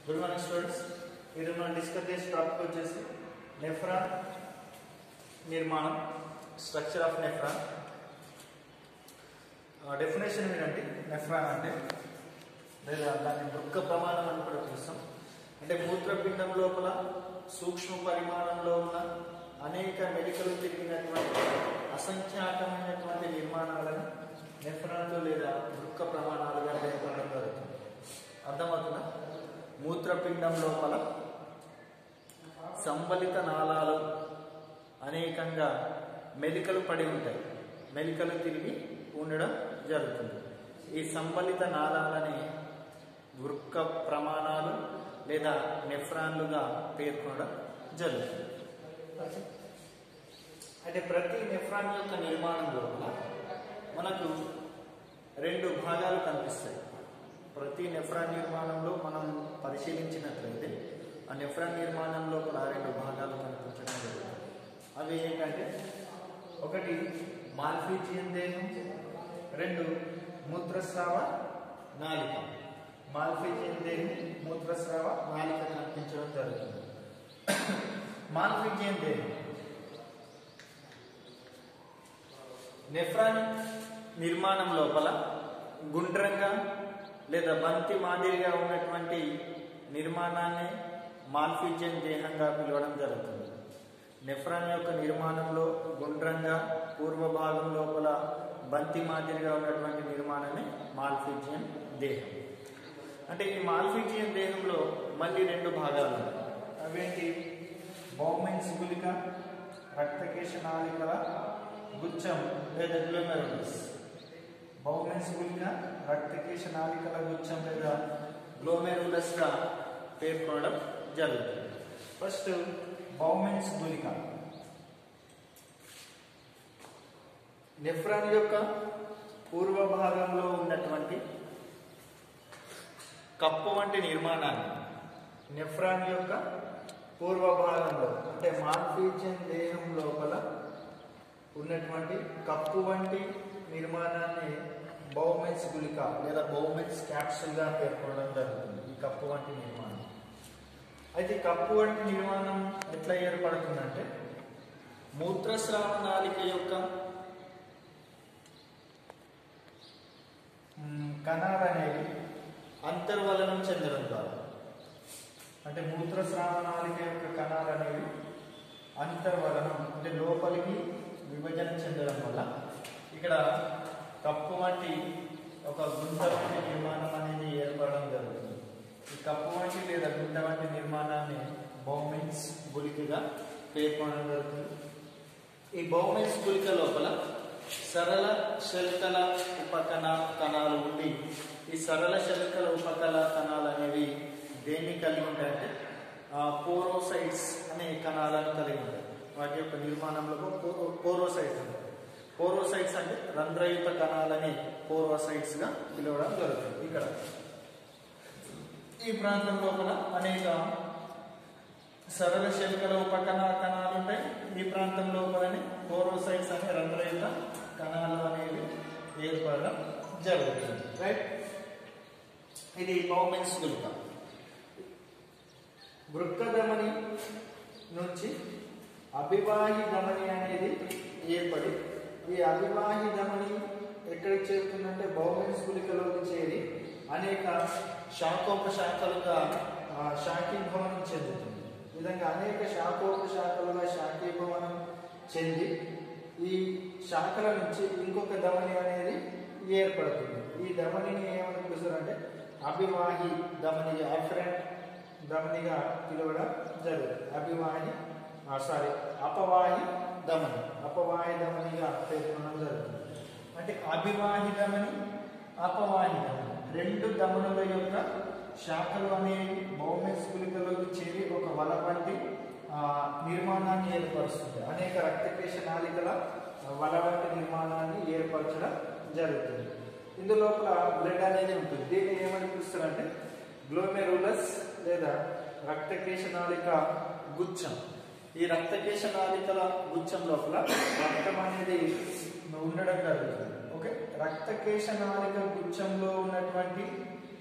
good morning students ఈరోజు మనం discuss చేసే టాపిక్ వచ్చేసి నెఫ్రాన్ నిర్మాణం స్ట్రక్చర్ ఆఫ్ నెఫ్రాన్ డెఫినేషన్ ఏంటంటే నెఫ్రాన్ అంటే లేదా దాన్ని వృక్క ప్రమాణం అని కూడా పిలుస్తాం అంటే మూత్రపిండం లోపల సూక్ష్మ పరిమాణంలో ఉన్న అనేక మెడికలు తిరిగినటువంటి అసంఖ్యాకమైనటువంటి నిర్మాణాలను నెఫ్రాన్లు లేదా వృక్క ప్రమాణాలుగా పేర్కొనడం జరుగుతుంది అర్థమవుతుందా మూత్రపిండం లోపల సంబలిత నాళాలు అనేకంగా మెలికలు పడి ఉంటాయి మెలికలు తిరిగి ఉండడం జరుగుతుంది ఈ సంబలిత నాళాలని వృక్క ప్రమాణాలు లేదా నెఫ్రాన్లుగా పేర్కొనడం జరుగుతుంది అయితే ప్రతి నెఫ్రాన్ యొక్క నిర్మాణం లోపల మనకు రెండు భాగాలు కనిపిస్తాయి ప్రతి నెఫ్రాన్ నిర్మాణంలో మనం పరిశీలించినట్లయితే ఆ నెఫ్రాన్ నిర్మాణం లోపల రెండు భాగాలు కనిపించడం జరుగుతుంది అవి ఏంటంటే ఒకటి మాల్ఫీజియన్ దేహం రెండు మూత్రస్రావ నాలిక మాల్ఫీజియన్ దేహం మూత్రస్రావ నాలిక కనిపించడం జరుగుతుంది మాల్ఫీజియన్ దేహం నెఫ్రాన్ నిర్మాణం లోపల గుండ్రంగా లేదా బంతి మాదిరిగా ఉన్నటువంటి నిర్మాణాన్ని మాల్ఫీజియన్ దేహంగా పిలవడం జరుగుతుంది నెఫ్రాన్ యొక్క నిర్మాణంలో గుండ్రంగా పూర్వ భాగం లోపల బంతి మాదిరిగా ఉన్నటువంటి నిర్మాణాన్ని మాల్ఫీజియన్ దేహం అంటే ఈ మాల్ఫీజియన్ దేహంలో మళ్ళీ రెండు భాగాలు ఉన్నాయి అవేంటి బౌమెన్స్ గులిక రక్తకేశ నాళికల గుచ్చం లేదా గ్లోమెరులస్ బౌమెన్స్ గులిక రక్తకేశ నాళికల గుచ్చం లేదా గ్లోమెరులస్ గా పేర్కొనడం జరుగుతుంది ఫస్ట్ బౌమెన్స్ గులిక నెఫ్రాన్ యొక్క పూర్వ భాగంలో ఉన్నటువంటి కప్పు వంటి నిర్మాణాన్ని నెఫ్రాన్ యొక్క పూర్వ భాగంలో అంటే మాల్ఫీజియన్ దేహం లోపల ఉన్నటువంటి కప్పు వంటి నిర్మాణాన్ని బౌమెన్స్ గులిక లేదా బౌమెన్స్ క్యాప్సుల్ గా పేర్కొనడం జరుగుతుంది ఈ కప్పు వంటి నిర్మాణం అయితే ఈ కప్పు వంటి నిర్మాణం ఎట్లా ఏర్పడుతుందంటే మూత్రస్రావ నాళిక యొక్క మ్, కణాలు అనేవి అంతర్వలనం చెందడం ద్వారా అంటే మూత్రస్రావ నాళిక యొక్క కణాలు అనేవి అంతర్వలనం అంటే లోపలికి విభజన చెందడం వల్ల ఇక్కడ కప్పు వంటి ఒక గుంట వంటి నిర్మాణం అనేది ఏర్పడడం జరుగుతుంది ఈ కప్పు వంటి లేదా గుంట వంటి నిర్మాణాన్ని బౌమెన్స్ గులికగా పేర్కొనడం జరుగుతుంది ఈ బౌమెన్స్ గులిక లోపల సరళ శల్కల ఉపకణ కణాలు ఉండి ఈ సరళ శల్కల ఉపకళ కణాలు అనేవి దేన్ని కలిగి ఉంటాయంటే పోరోసైట్స్ అనే కణాలను కలిగి ఉంటాయి వాటి యొక్క నిర్మాణంలో పోరోసైట్స్ ఉంటాయి పోరోసైట్స్ అంటే రంధ్రయుత కణాలని పోరోసైట్స్ గా పిలవడం జరుగుతుంది ఇక్కడ ఈ ప్రాంతం లోపల అనేక సరళ శల్కల ఉపకణ కణాలు ఉంటాయి ఈ ప్రాంతం లోపలని పోరోసైట్స్ అనే రంధ్రయుత కణాలు అనేవి ఏర్పడడం జరుగుతుంది రైట్ ఇది బౌమెన్స్ గులిక వృక్కధమని నుంచి అభివాహి ధమని అనేది ఏర్పడి ఈ అభివాహి ధమని ఎక్కడికి చేరుతుందంటే బౌమెన్స్ గులికలోకి చేరి అనేక శాఖోపశాఖలుగా ఆ, శాఖీభవనం చెందుతుంది ఈ విధంగా అనేక శాఖోపశాఖలుగా శాఖీభవనం చెంది ఈ శాఖల నుంచి ఇంకొక ధమని అనేది ఏర్పడుతుంది ఈ ధమనిని ఏమని పిలుస్తారంటే అభివాహి ధమని అఫరెంట్ ధమనిగా పిలవడం జరుగుతుంది అభివాహి సారీ అపవాహి ధమని అపవాహి ధమనిగా పేర్కొనడం జరుగుతుంది అంటే అభివాహి ధమని అపవాహి ధమని రెండు ధమనుల యొక్క శాఖలు అనేవి బౌమెన్స్ గులికలోకి చేరి ఒక వల వంటి ఆ, నిర్మాణాన్ని ఏర్పరుస్తుంది అనేక రక్తకేశ నాళికల వల వంటి నిర్మాణాన్ని ఏర్పరచడం జరుగుతుంది ఇందులోపల బ్లడ్ అనేది ఉంటుంది దీన్ని ఏమని పిలుస్తారంటే గ్లోమెరులస్ లేదా రక్తకేశ నాళిక గుచ్చం ఈ రక్తకేశ నాళికల గుచ్చం లోపల రక్తం అనేది ఉండడం జరుగుతుంది ఓకే రక్తకేశ నాళిక గుచ్చంలో ఉన్నటువంటి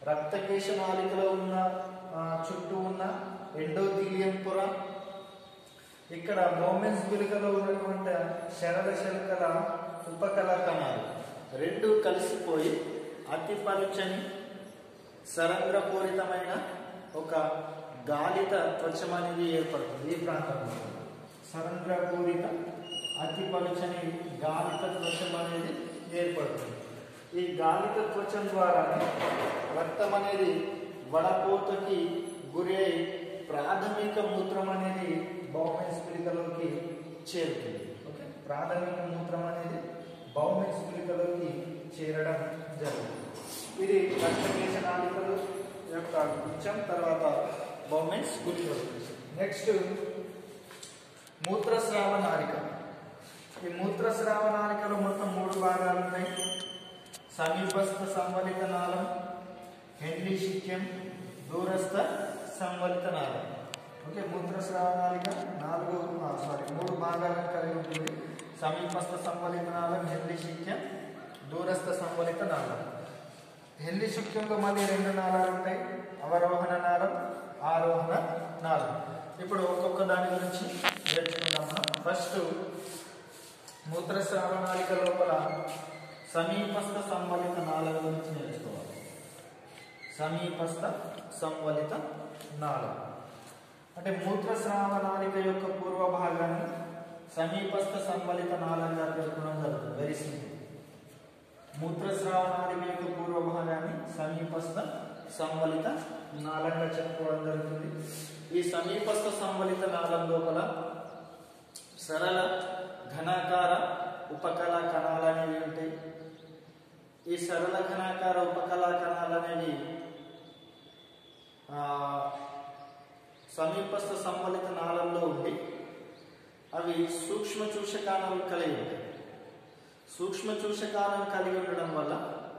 రక్తకేశ నాళికలో ఉన్న ఆ, చుట్టూ ఉన్న ఎండోథీలియం పొర ఇక్కడ మోమెన్స్ గులికలో ఉన్నటువంటి శరద శల్కల ఉపకల కణాలు రెండు కలిసిపోయి అతి పలుచని సరంధ్రపూరితమైన ఒక గాలిత త్వచం అనేది ఏర్పడుతుంది ఈ ప్రాంతంలో సరంధ్రపూరిత అతి పలుచని గాలిత త్వచం అనేది ఏర్పడుతుంది ఈ గాలిత త్వచం ద్వారా రక్తం అనేది వడపోతకి గురి అయి ప్రాథమిక మూత్రం అనేది బౌమెన్స్ పిలికలోకి చేరుతుంది ఓకే ప్రాథమిక మూత్రం అనేది బౌమెన్స్ పిలికలోకి చేరడం జరుగుతుంది ఇది రక్తకేశ నాళికలు యొక్క గుచ్చం తర్వాత బౌమెన్స్ గులికలు నెక్స్ట్ మూత్రస్రావ నాళిక ఈ మూత్రస్రావ నాళికలో మొత్తం మూడు భాగాలు ఉన్నాయి సమీపస్థ సంవలిత నాళం హెన్లీ శిక్యం దూరస్థ సంవలిత నాళం ఓకే మూత్రస్రావ నాళిక నాలుగు సారీ మూడు భాగాలను కలిగి ఉంటుంది సమీపస్థ సంవలిత నాళం హెన్లీ శిక్యం దూరస్థ సంవలిత నాళం హెల్లి శుక్యంలో మళ్ళీ రెండు నాళాలు ఉంటాయి అవరోహణ నాళం ఆరోహణ నాళం ఇప్పుడు ఒక్కొక్క దాని గురించి నేర్చుకుందాం మనం ఫస్ట్ మూత్రస్రావ నాళిక లోపల సమీపస్థ సంవలిత నాళం గురించి నేర్చుకోవాలి సమీపస్థ సంవలిత నాళం అంటే మూత్రస్రావ నాళిక యొక్క పూర్వ భాగాన్ని సమీపస్థ సంవలిత నాళంగా పేర్కొనడం జరుగుతుంది వెరీ సింపుల్ మూత్రస్రావ నాళిక యొక్క పూర్వ భాగాన్ని సమీపస్థ సంవలిత నాళంగా చెప్పుకోవడం జరుగుతుంది ఈ సమీపస్థ సంవలిత నాళం లోపల సరళ ఘనాకార ఉపకళా కణాలు అనేవి ఉంటాయి ఈ సరళ ఘనాకార ఉపకళా కణాలు అనేవి ఆ, సమీపస్థ సంవలిత నాళంలో ఉండి అవి సూక్ష్మ చూషకాలను కలిగి ఉంటాయి సూక్ష్మ చూషకాలను కలిగి ఉండడం వల్ల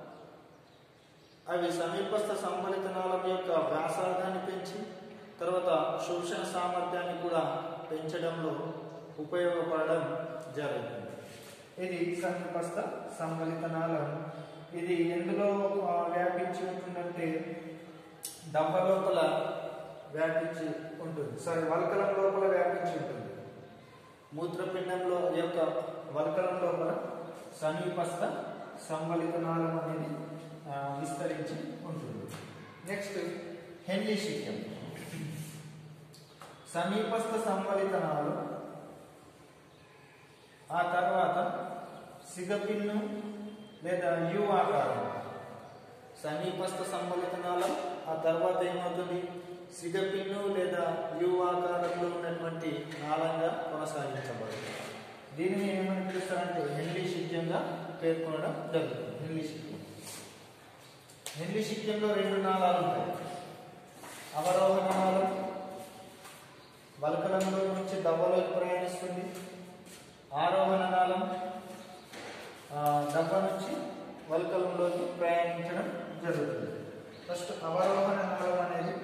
అవి సమీపస్థ సంవలిత నాళం యొక్క వ్యాసార్థాన్ని పెంచి తర్వాత శోషణ సామర్థ్యాన్ని కూడా పెంచడంలో ఉపయోగపడడం జరుగుతుంది ఇది సమీపస్థ సంవలిత నాళం ఇది ఎందులో ఆ, వ్యాపించి ఉంటుందంటే దవ్వ లోపల వ్యాపించి ఉంటుంది సారీ వల్కలం లోపల వ్యాపించి ఉంటుంది మూత్రపిండంలో యొక్క వల్కలం లోపల సమీపస్థ సంవలిత నాళం అనేది ఆ, విస్తరించి ఉంటుంది నెక్స్ట్ హెన్లీ శిక్యం సమీపస్థ సంవలిత నాళం ఆ తర్వాత సిగపిన్ను లేదా యు ఆకారం సమీపస్థ సంవలిత నాళం ఆ తర్వాత ఏమవుతుంది సిగపిన్ను లేదా యు ఆకారంలో ఉన్నటువంటి నాళంగా కొనసాగించబడుతుంది దీనిని ఏమని పిలుస్తారంటే హెన్లీ శిక్యంగా పేర్కొనడం జరుగుతుంది హెన్లీ శిక్యం హెన్లీ శిక్యంలో రెండు నాళాలు ఉంటాయి అవరోహణ నాళం వల్కలంలో నుంచి దవ్వలోకి ప్రయాణిస్తుంది ఆరోహణ నాళం ఆ, దవ్వ నుంచి వల్కలంలోకి ప్రయాణించడం జరుగుతుంది ఫస్ట్ అవరోహణ నాళం అనేది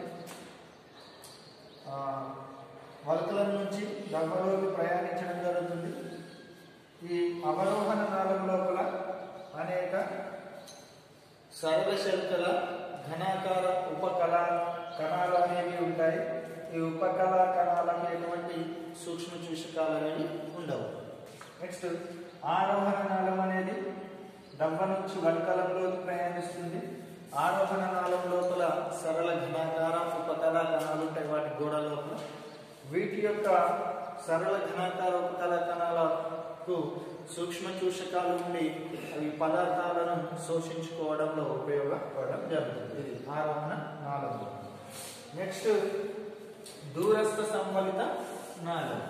ఆ, వల్కలం నుంచి దవ్వలోకి ప్రయాణించడం జరుగుతుంది ఈ అవరోహణ నాళం లోపల అనేక సర్వశల్కల ఘనాకార ఉపకళ కణాలు అనేవి ఉంటాయి ఈ ఉపకళ కణాలకు ఎటువంటి సూక్ష్మ చూషకాలు అనేవి ఉండవు నెక్స్ట్ ఆరోహణ నాళం అనేది దవ్వ నుంచి వల్కలంలోకి ప్రయాణిస్తుంది ఆరోహణ నాళం లోపల సరళ ఘనాకార ఉపకళ కణాలు ఉంటాయి వాటి గోడ లోపల వీటి యొక్క సరళ ఘనాకార ఉపకళ కణాలకు సూక్ష్మ చూషకాలు ఉండి అవి పదార్థాలను శోషించుకోవడంలో ఉపయోగపడడం జరుగుతుంది ఇది ఆరోహణ నాళం నెక్స్ట్ దూరస్థ సంవలిత నాళం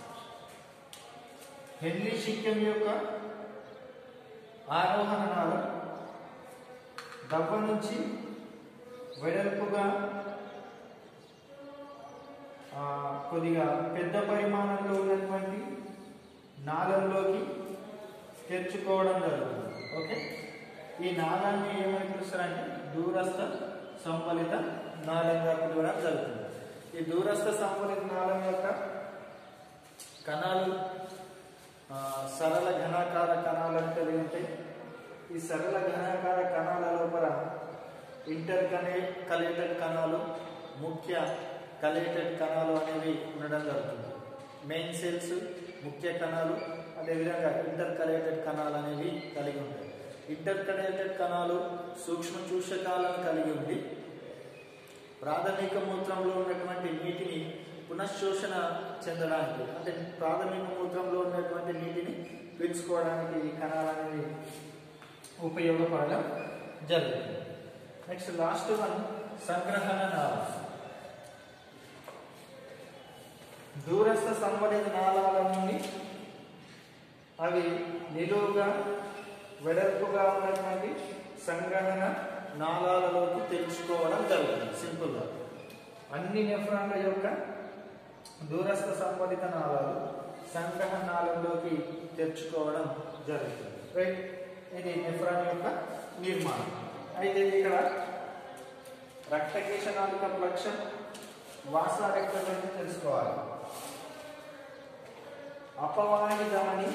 హెన్లీ శిక్యం యొక్క ఆరోహణ నాళం దవ్వ నుంచి వెడల్పుగా ఆ, కొద్దిగా పెద్ద పరిమాణంలో ఉన్నటువంటి నాళంలోకి తెరుచుకోవడం జరుగుతుంది ఓకే ఈ నాళాన్ని ఏమని పిలుస్తారంటే దూరస్థ సంవలిత నాళంగా పిలవడం జరుగుతుంది ఈ దూరస్థ సంవలిత నాళం యొక్క కణాలు ఆ, సరళ ఘనాకార కణాలను కలిగి ఉంటాయి ఈ సరళ ఘనాకార కణాల లోపల ఇంటర్ కనే కలేటెడ్ కణాలు ముఖ్య కలేటెడ్ కణాలు అనేవి ఉండడం జరుగుతుంది మెయిన్ సెల్స్ ముఖ్య కణాలు అదేవిధంగా ఇంటర్ కలేటెడ్ కణాలు అనేవి కలిగి ఉంటాయి ఇంటర్ కలేటెడ్ కణాలు సూక్ష్మ చూషకాలను కలిగి ఉండి ప్రాథమిక మూత్రంలో ఉన్నటువంటి నీటిని పునఃశోషణ చెందడానికి అంటే ప్రాథమిక మూత్రంలో ఉన్నటువంటి నీటిని పీల్చుకోవడానికి ఈ కణాలు అనేవి ఉపయోగపడడం జరుగుతుంది నెక్స్ట్ లాస్ట్ వన్ సంగ్రహణ నాళం దూరస్థ సంబంధిత నాళాల నుండి అవి నిలువుగా వెడల్పుగా ఉన్నటువంటి సంగ్రహణ నాళాలలోకి తెలుసుకోవడం జరుగుతుంది సింపుల్గా అన్ని నెఫ్రాన్ల యొక్క దూరస్థ సంబంధిత నాళాలు సంగ్రహణ నాళంలోకి తెరుచుకోవడం జరుగుతుంది రైట్ ఇది నెఫ్రాన్ యొక్క నిర్మాణం అయితే ఇక్కడ రక్తకేశనాలిక ప్లక్షం వాసారెక్ట గురించి తెలుసుకోవాలి అపవాహి ధమని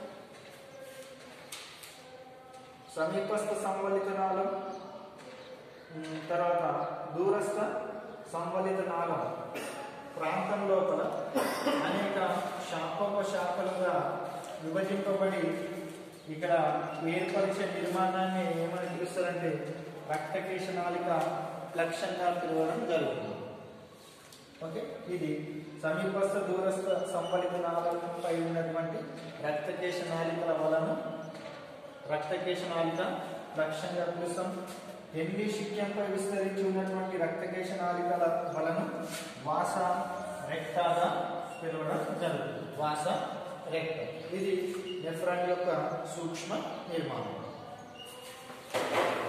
సమీపస్థ సంవలిత నాళం ఉమ్, తర్వాత దూరస్థ సంవలిత నాళం ప్రాంతం లోపల అనేక శాపోప శాఖలుగా విభజింపబడి ఇక్కడ ఏర్పరిచే నిర్మాణాన్ని ఏమని పిలుస్తారంటే రక్తకేశ నాళిక లక్ష్యంగా పిలవడం జరుగుతుంది ఓకే ఇది సమీపస్థ దూరస్థ సంవలిత నాళంపై ఉన్నటువంటి రక్తకేశ నాళికల వలన రక్తకేశ నాళిక లక్ష్యంగా పిలుస్తాం ఎన్ని శిక్యంపై విస్తరించి ఉన్నటువంటి రక్తకేశ నాళికల వలన వాస రెక్టాగా పిలవడం జరుగుతుంది వాస రెక్ట ఇది నెఫ్రాన్ యొక్క సూక్ష్మ నిర్మాణం